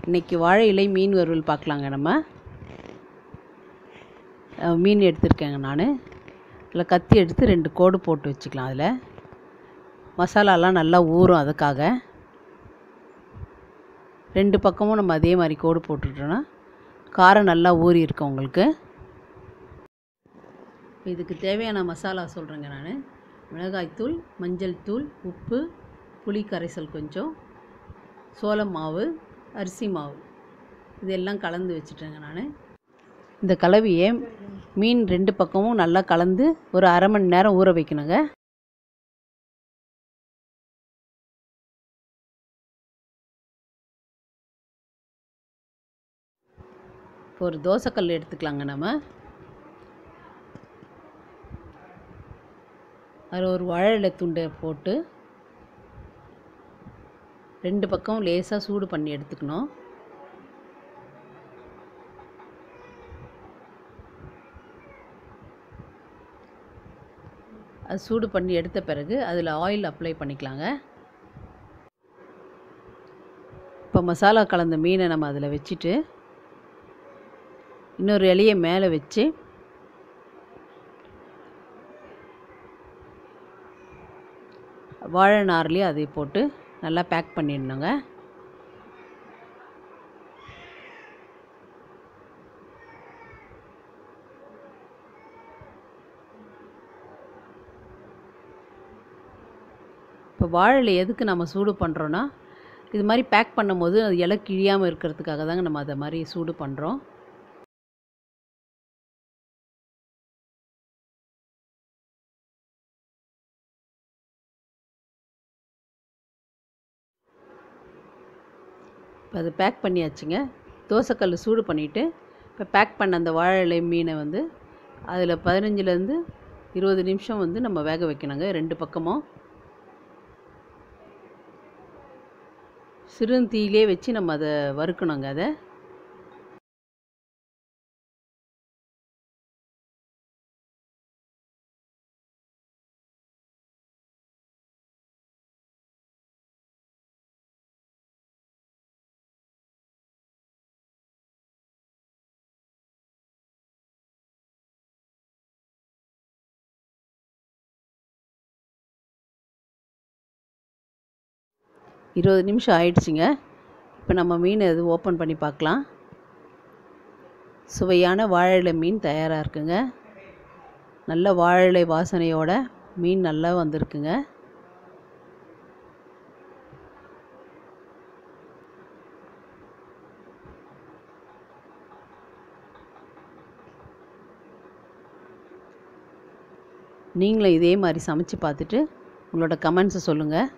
இன்றைக்கி வாழை இலை மீன் வறுவல் பார்க்கலாங்க நம்ம அஹ் மீன் எடுத்திருக்கேங்க நான் இதில் கத்தி எடுத்து ரெண்டு கோடு போட்டு வச்சுக்கலாம் அதில் மசாலாலாம் நல்லா ஊறும் அதுக்காக ரெண்டு பக்கமும் நம்ம அதே மாதிரி கோடு போட்டுட்டோன்னா காரம் நல்லா ஊறி இருக்கும் உங்களுக்கு இப்போ இதுக்கு தேவையான மசாலா சொல்கிறேங்க நான் மிளகாய்த்தூள் மஞ்சள் தூள் உப்பு புளி கரைசல் கொஞ்சம் சோளம் மாவு அரிசி மாவு இதெல்லாம் கலந்து வச்சுட்டேங்க நான் இந்த கலவையை மீன் ரெண்டு பக்கமும் நல்லா கலந்து ஒரு அரை மணி நேரம் ஊற வைக்கணுங்க இப்போ ஒரு தோசைக்கல் எடுத்துக்கலாங்க நம்ம அதில் ஒரு வாழை இலை துண்டை போட்டு ரெண்டு பக்கம் லேசாக சூடு பண்ணி எடுத்துக்கணும் அது சூடு பண்ணி எடுத்த பிறகு அதில் ஆயில் அப்ளை பண்ணிக்கலாங்க இப்போ மசாலா கலந்த மீனை நம்ம அதில் வச்சுட்டு இன்னொரு இலையை மேலே வச்சு வாழை நார்லேயே அதை போட்டு நல்லா பேக் பண்ணிடணுங்க இப்போ வாழை எதுக்கு நம்ம சூடு பண்ணுறோன்னா இது மாதிரி பேக் பண்ணும்போது அது இலை கிழியாமல் இருக்கிறதுக்காக தாங்க நம்ம அதை மாதிரி சூடு பண்ணுறோம் இப்போ அது பேக் பண்ணியாச்சுங்க தோசைக்கல் சூடு பண்ணிவிட்டு இப்போ பேக் பண்ண அந்த வாழை இலை மீனை வந்து அதில் பதினஞ்சுலேருந்து இருபது நிமிஷம் வந்து நம்ம வேக வைக்கணுங்க ரெண்டு பக்கமும் சிறுந்தீயிலே வச்சு நம்ம அதை வறுக்கணுங்க அதை இருபது நிமிஷம் ஆயிடுச்சுங்க இப்போ நம்ம மீன் எது ஓப்பன் பண்ணி பார்க்கலாம் சுவையான வாழை மீன் தயாராக இருக்குங்க நல்ல வாழை வாசனையோட மீன் நல்லா வந்திருக்குங்க நீங்களும் இதே மாதிரி சமைச்சு பார்த்துட்டு உங்களோட கமெண்ட்ஸை சொல்லுங்கள்